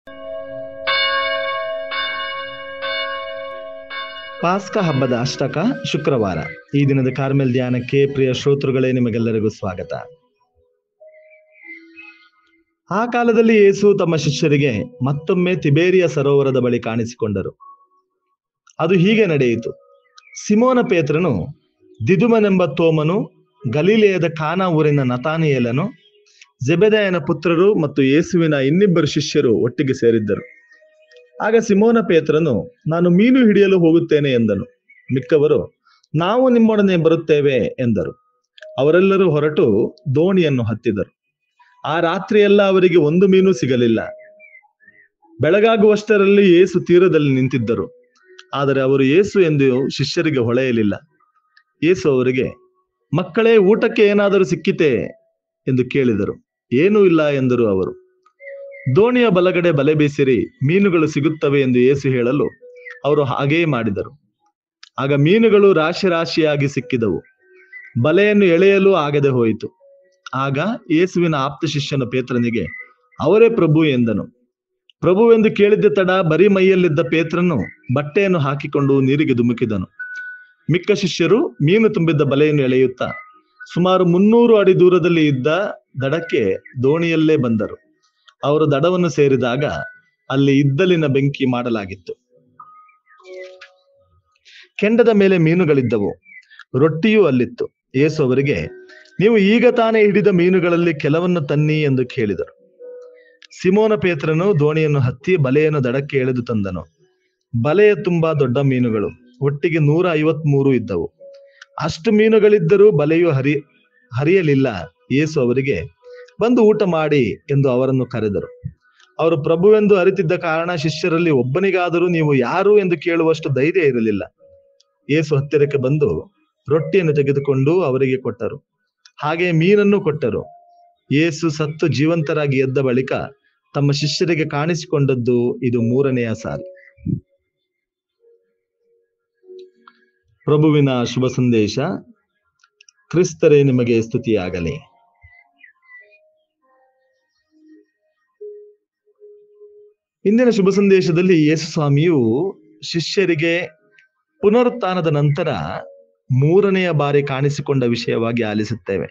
ಪಾಸ್ಕ ಹಬ್ಬದ ಅಷ್ಟಕ ಶುಕ್ರವಾರ ಈ ದಿನದ ಕಾರ್ಮೆಲ್ ಧ್ಯಾನಕ್ಕೆ ಪ್ರಿಯ ಶ್ರೋತೃಗಳೇ ನಿಮಗೆಲ್ಲರಿಗೂ ಸ್ವಾಗತ ಆ ಕಾಲದಲ್ಲಿ ಯೇಸು ತಮ್ಮ ಶಿಷ್ಯರಿಗೆ ಮತ್ತೊಮ್ಮೆ ತಿಬೇರಿಯ ಸರೋವರದ ಬಳಿ ಕಾಣಿಸಿಕೊಂಡರು ಅದು ಹೀಗೆ ನಡೆಯಿತು ಸಿಮೋನ ಪೇತ್ರನು ದಿದುಮನೆಂಬ ತೋಮನು ಗಲೀಲೆಯದ ಕಾನಾ ಊರಿನ ನತಾನಿಯೇಲನು ಜೆಬೆದಾಯನ ಪುತ್ರರು ಮತ್ತು ಯೇಸುವಿನ ಇನ್ನಿಬ್ಬರು ಶಿಷ್ಯರು ಒಟ್ಟಿಗೆ ಸೇರಿದ್ದರು ಆಗ ಸಿಮೋನ ಪೇತ್ರನು ನಾನು ಮೀನು ಹಿಡಿಯಲು ಹೋಗುತ್ತೇನೆ ಎಂದನು ಮಿಕ್ಕವರು ನಾವು ನಿಮ್ಮೊಡನೆ ಬರುತ್ತೇವೆ ಎಂದರು ಅವರೆಲ್ಲರೂ ಹೊರಟು ದೋಣಿಯನ್ನು ಹತ್ತಿದರು ಆ ರಾತ್ರಿಯೆಲ್ಲ ಅವರಿಗೆ ಒಂದು ಮೀನು ಸಿಗಲಿಲ್ಲ ಬೆಳಗಾಗುವಷ್ಟರಲ್ಲಿ ಯೇಸು ತೀರದಲ್ಲಿ ನಿಂತಿದ್ದರು ಆದರೆ ಅವರು ಯೇಸು ಎಂದು ಶಿಷ್ಯರಿಗೆ ಹೊಳೆಯಲಿಲ್ಲ ಯೇಸು ಅವರಿಗೆ ಮಕ್ಕಳೇ ಊಟಕ್ಕೆ ಏನಾದರೂ ಸಿಕ್ಕಿತೆ ಎಂದು ಕೇಳಿದರು ಏನೂ ಇಲ್ಲ ಎಂದರು ಅವರು ದೋಣಿಯ ಬಲಗಡೆ ಬಲೆ ಬೀಸಿರಿ ಮೀನುಗಳು ಸಿಗುತ್ತವೆ ಎಂದು ಯೇಸು ಹೇಳಲು ಅವರು ಹಾಗೆಯೇ ಮಾಡಿದರು ಆಗ ಮೀನುಗಳು ರಾಶಿ ರಾಶಿಯಾಗಿ ಸಿಕ್ಕಿದವು ಬಲೆಯನ್ನು ಎಳೆಯಲು ಆಗದೆ ಹೋಯಿತು ಆಗ ಯೇಸುವಿನ ಆಪ್ತ ಶಿಷ್ಯನ ಪೇತ್ರನಿಗೆ ಅವರೇ ಪ್ರಭು ಎಂದನು ಪ್ರಭುವೆಂದು ಕೇಳಿದ್ದ ತಡ ಬರೀ ಮೈಯಲ್ಲಿದ್ದ ಪೇತ್ರನು ಬಟ್ಟೆಯನ್ನು ಹಾಕಿಕೊಂಡು ನೀರಿಗೆ ಧುಮುಕಿದನು ಮಿಕ್ಕ ಶಿಷ್ಯರು ಮೀನು ತುಂಬಿದ್ದ ಬಲೆಯನ್ನು ಎಳೆಯುತ್ತಾ ಸುಮಾರು ಮುನ್ನೂರು ಅಡಿ ದೂರದಲ್ಲಿ ಇದ್ದ ದಡಕ್ಕೆ ದೋಣಿಯಲ್ಲೇ ಬಂದರು ಅವರು ದಡವನ್ನು ಸೇರಿದಾಗ ಅಲ್ಲಿ ಇದ್ದಲಿನ ಬೆಂಕಿ ಮಾಡಲಾಗಿತ್ತು ಕೆಂಡದ ಮೇಲೆ ಮೀನುಗಳಿದ್ದವು ರೊಟ್ಟಿಯೂ ಅಲ್ಲಿತ್ತು ಯೇಸು ಅವರಿಗೆ ನೀವು ಈಗ ತಾನೇ ಹಿಡಿದ ಮೀನುಗಳಲ್ಲಿ ಕೆಲವನ್ನು ತನ್ನಿ ಎಂದು ಕೇಳಿದರು ಸಿಮೋನ ಪೇತ್ರನು ದೋಣಿಯನ್ನು ಹತ್ತಿ ಬಲೆಯನ್ನು ದಡಕ್ಕೆ ಎಳೆದು ತಂದನು ಬಲೆಯ ತುಂಬಾ ದೊಡ್ಡ ಮೀನುಗಳು ಒಟ್ಟಿಗೆ ನೂರ ಐವತ್ಮೂರು ಇದ್ದವು ಅಷ್ಟು ಮೀನುಗಳಿದ್ದರೂ ಬಲೆಯು ಹರಿ ಹರಿಯಲಿಲ್ಲ ಯೇಸು ಅವರಿಗೆ ಬಂದು ಊಟ ಮಾಡಿ ಎಂದು ಅವರನ್ನು ಕರೆದರು ಅವರು ಪ್ರಭುವೆಂದು ಅರಿತಿದ್ದ ಕಾರಣ ಶಿಷ್ಯರಲ್ಲಿ ಒಬ್ಬನಿಗಾದರೂ ನೀವು ಯಾರು ಎಂದು ಕೇಳುವಷ್ಟು ಧೈರ್ಯ ಇರಲಿಲ್ಲ ಯೇಸು ಹತ್ತಿರಕ್ಕೆ ಬಂದು ರೊಟ್ಟಿಯನ್ನು ತೆಗೆದುಕೊಂಡು ಅವರಿಗೆ ಕೊಟ್ಟರು ಹಾಗೆ ಮೀನನ್ನು ಕೊಟ್ಟರು ಯೇಸು ಸತ್ತು ಜೀವಂತರಾಗಿ ಎದ್ದ ಬಳಿಕ ತಮ್ಮ ಶಿಷ್ಯರಿಗೆ ಕಾಣಿಸಿಕೊಂಡದ್ದು ಇದು ಮೂರನೆಯ ಸಾರಿ ಪ್ರಭುವಿನ ಶುಭ ಸಂದೇಶ ಕ್ರಿಸ್ತರೇ ನಿಮಗೆ ಸ್ತುತಿಯಾಗಲಿ ಇಂದಿನ ಶುಭ ಸಂದೇಶದಲ್ಲಿ ಯೇಸು ಸ್ವಾಮಿಯು ಶಿಷ್ಯರಿಗೆ ಪುನರುತ್ಥಾನದ ನಂತರ ಮೂರನೆಯ ಬಾರಿ ಕಾಣಿಸಿಕೊಂಡ ವಿಷಯವಾಗಿ ಆಲಿಸುತ್ತೇವೆ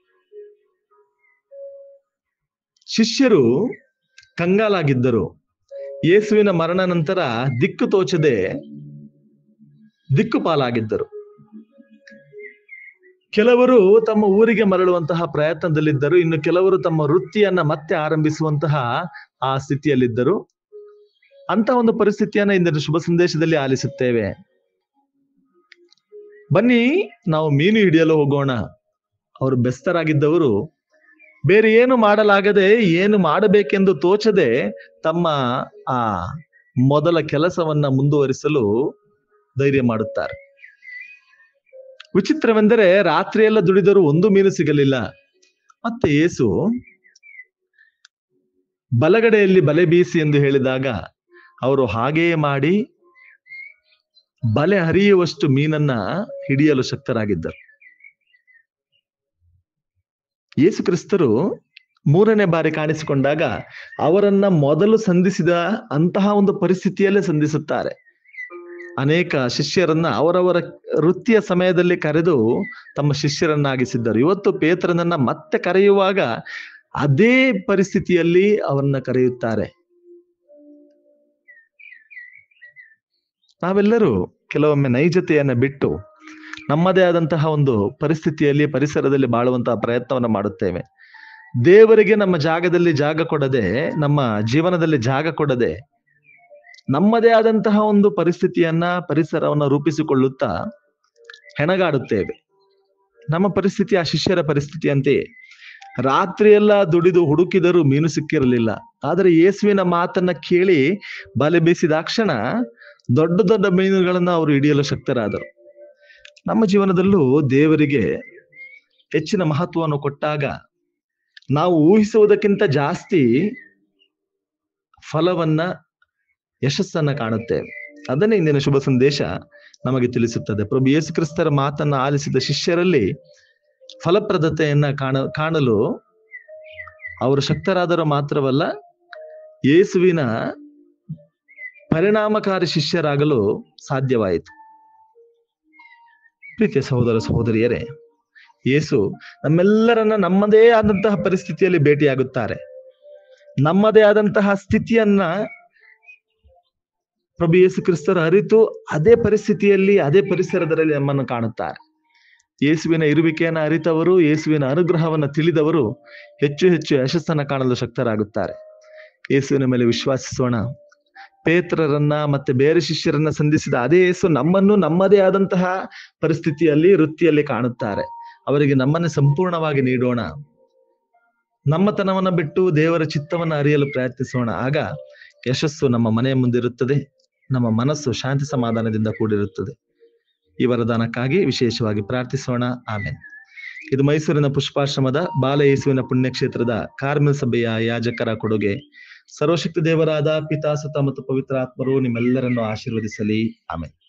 ಶಿಷ್ಯರು ಕಂಗಾಲಾಗಿದ್ದರು ಯೇಸುವಿನ ಮರಣ ನಂತರ ದಿಕ್ಕು ತೋಚದೆ ದಿಕ್ಕುಪಾಲಾಗಿದ್ದರು ಕೆಲವರು ತಮ್ಮ ಊರಿಗೆ ಮರಳುವಂತಹ ಪ್ರಯತ್ನದಲ್ಲಿದ್ದರು ಇನ್ನು ಕೆಲವರು ತಮ್ಮ ವೃತ್ತಿಯನ್ನ ಮತ್ತೆ ಆರಂಭಿಸುವಂತಹ ಆ ಸ್ಥಿತಿಯಲ್ಲಿದ್ದರು ಅಂತ ಒಂದು ಪರಿಸ್ಥಿತಿಯನ್ನ ಇಂದಿನ ಶುಭ ಸಂದೇಶದಲ್ಲಿ ಆಲಿಸುತ್ತೇವೆ ಬನ್ನಿ ನಾವು ಮೀನು ಹಿಡಿಯಲು ಹೋಗೋಣ ಅವರು ಬೆಸ್ತರಾಗಿದ್ದವರು ಬೇರೆ ಏನು ಮಾಡಲಾಗದೆ ಏನು ಮಾಡಬೇಕೆಂದು ತೋಚದೆ ತಮ್ಮ ಆ ಮೊದಲ ಕೆಲಸವನ್ನ ಮುಂದುವರಿಸಲು ಧೈರ್ಯ ಮಾಡುತ್ತಾರೆ ವಿಚಿತ್ರವೆಂದರೆ ರಾತ್ರಿಯೆಲ್ಲ ದುಡಿದರೂ ಒಂದು ಮೀನು ಸಿಗಲಿಲ್ಲ ಮತ್ತೆ ಏಸು ಬಲಗಡೆಯಲ್ಲಿ ಬಲೆ ಬೀಸಿ ಎಂದು ಹೇಳಿದಾಗ ಅವರು ಹಾಗೆಯೇ ಮಾಡಿ ಬಲೆ ಹರಿಯುವಷ್ಟು ಮೀನನ್ನ ಹಿಡಿಯಲು ಶಕ್ತರಾಗಿದ್ದರು ಯೇಸು ಕ್ರಿಸ್ತರು ಮೂರನೇ ಬಾರಿ ಕಾಣಿಸಿಕೊಂಡಾಗ ಅವರನ್ನ ಮೊದಲು ಸಂಧಿಸಿದ ಅಂತಹ ಒಂದು ಪರಿಸ್ಥಿತಿಯಲ್ಲೇ ಸಂಧಿಸುತ್ತಾರೆ ಅನೇಕ ಶಿಷ್ಯರನ್ನ ಅವರವರ ವೃತ್ತಿಯ ಸಮಯದಲ್ಲಿ ಕರೆದು ತಮ್ಮ ಶಿಷ್ಯರನ್ನಾಗಿಸಿದ್ದರು ಇವತ್ತು ಪೇತ್ರನನ್ನ ಮತ್ತೆ ಕರೆಯುವಾಗ ಅದೇ ಪರಿಸ್ಥಿತಿಯಲ್ಲಿ ಅವರನ್ನ ಕರೆಯುತ್ತಾರೆ ನಾವೆಲ್ಲರೂ ಕೆಲವೊಮ್ಮೆ ನೈಜತೆಯನ್ನ ಬಿಟ್ಟು ನಮ್ಮದೇ ಆದಂತಹ ಒಂದು ಪರಿಸ್ಥಿತಿಯಲ್ಲಿ ಪರಿಸರದಲ್ಲಿ ಬಾಳುವಂತಹ ಪ್ರಯತ್ನವನ್ನ ಮಾಡುತ್ತೇವೆ ದೇವರಿಗೆ ನಮ್ಮ ಜಾಗದಲ್ಲಿ ಜಾಗ ಕೊಡದೆ ನಮ್ಮ ಜೀವನದಲ್ಲಿ ಜಾಗ ಕೊಡದೆ ನಮ್ಮದೇ ಆದಂತಹ ಒಂದು ಪರಿಸ್ಥಿತಿಯನ್ನ ಪರಿಸರವನ್ನ ರೂಪಿಸಿಕೊಳ್ಳುತ್ತಾ ಹೆಣಗಾಡುತ್ತೇವೆ ನಮ್ಮ ಪರಿಸ್ಥಿತಿ ಆ ಶಿಷ್ಯರ ಪರಿಸ್ಥಿತಿಯಂತೆಯೇ ರಾತ್ರಿಯೆಲ್ಲ ದುಡಿದು ಹುಡುಕಿದರೂ ಮೀನು ಸಿಕ್ಕಿರಲಿಲ್ಲ ಆದರೆ ಯೇಸುವಿನ ಮಾತನ್ನ ಕೇಳಿ ಬಲೆ ಬೀಸಿದಾಕ್ಷಣ ದೊಡ್ಡ ದೊಡ್ಡ ಮೀನುಗಳನ್ನ ಅವರು ಹಿಡಿಯಲು ಶಕ್ತರಾದರು ನಮ್ಮ ಜೀವನದಲ್ಲೂ ದೇವರಿಗೆ ಹೆಚ್ಚಿನ ಮಹತ್ವವನ್ನು ಕೊಟ್ಟಾಗ ನಾವು ಊಹಿಸುವುದಕ್ಕಿಂತ ಜಾಸ್ತಿ ಫಲವನ್ನ ಯಶಸ್ಸನ್ನ ಕಾಣುತ್ತೇವೆ ಅದನ್ನೇ ಇಂದಿನ ಶುಭ ಸಂದೇಶ ನಮಗೆ ತಿಳಿಸುತ್ತದೆ ಪ್ರಭು ಯೇಸು ಕ್ರಿಸ್ತರ ಮಾತನ್ನ ಆಲಿಸಿದ ಶಿಷ್ಯರಲ್ಲಿ ಫಲಪ್ರದತೆಯನ್ನ ಕಾಣ ಕಾಣಲು ಅವರು ಶಕ್ತರಾದರೂ ಮಾತ್ರವಲ್ಲ ಯೇಸುವಿನ ಪರಿಣಾಮಕಾರಿ ಶಿಷ್ಯರಾಗಲು ಸಾಧ್ಯವಾಯಿತು ಪ್ರೀತಿಯ ಸಹೋದರ ಸಹೋದರಿಯರೇ ಯೇಸು ನಮ್ಮೆಲ್ಲರನ್ನ ನಮ್ಮದೇ ಆದಂತಹ ಪರಿಸ್ಥಿತಿಯಲ್ಲಿ ಭೇಟಿಯಾಗುತ್ತಾರೆ ನಮ್ಮದೇ ಆದಂತಹ ಸ್ಥಿತಿಯನ್ನ ಪ್ರಭು ಯೇಸು ಕ್ರಿಸ್ತರು ಅರಿತು ಅದೇ ಪರಿಸ್ಥಿತಿಯಲ್ಲಿ ಅದೇ ಪರಿಸರದಲ್ಲಿ ನಮ್ಮನ್ನು ಕಾಣುತ್ತಾರೆ ಯೇಸುವಿನ ಇರುವಿಕೆಯನ್ನು ಅರಿತವರು ಯೇಸುವಿನ ಅನುಗ್ರಹವನ್ನು ತಿಳಿದವರು ಹೆಚ್ಚು ಹೆಚ್ಚು ಯಶಸ್ಸನ್ನು ಕಾಣಲು ಶಕ್ತರಾಗುತ್ತಾರೆ ಯೇಸುವಿನ ಮೇಲೆ ವಿಶ್ವಾಸಿಸೋಣ ಪೇತ್ರರನ್ನ ಮತ್ತೆ ಬೇರೆ ಶಿಷ್ಯರನ್ನ ಸಂಧಿಸಿದ ಅದೇ ಯೇಸು ನಮ್ಮನ್ನು ನಮ್ಮದೇ ಆದಂತಹ ಪರಿಸ್ಥಿತಿಯಲ್ಲಿ ವೃತ್ತಿಯಲ್ಲಿ ಕಾಣುತ್ತಾರೆ ಅವರಿಗೆ ನಮ್ಮನ್ನೇ ಸಂಪೂರ್ಣವಾಗಿ ನೀಡೋಣ ನಮ್ಮತನವನ್ನ ಬಿಟ್ಟು ದೇವರ ಚಿತ್ತವನ್ನ ಅರಿಯಲು ಪ್ರಯತ್ನಿಸೋಣ ಆಗ ಯಶಸ್ಸು ನಮ್ಮ ಮನೆಯ ಮುಂದಿರುತ್ತದೆ ನಮ್ಮ ಮನಸ್ಸು ಶಾಂತಿ ಸಮಾಧಾನದಿಂದ ಕೂಡಿರುತ್ತದೆ ಈ ವರದಾನಕ್ಕಾಗಿ ವಿಶೇಷವಾಗಿ ಪ್ರಾರ್ಥಿಸೋಣ ಆಮೇಲೆ ಇದು ಮೈಸೂರಿನ ಪುಷ್ಪಾಶ್ರಮದ ಬಾಲ ಯೇಸುವಿನ ಪುಣ್ಯಕ್ಷೇತ್ರದ ಕಾರ್ಮಿಕ ಸಭೆಯ ಯಾಜಕರ ಕೊಡುಗೆ ಸರ್ವಶಕ್ತಿ ದೇವರಾದ ಪಿತಾ ಸುತ ಮತ್ತು ಪವಿತ್ರ ಆತ್ಮರು ನಿಮ್ಮೆಲ್ಲರನ್ನು ಆಶೀರ್ವದಿಸಲಿ ಆಮೇಲೆ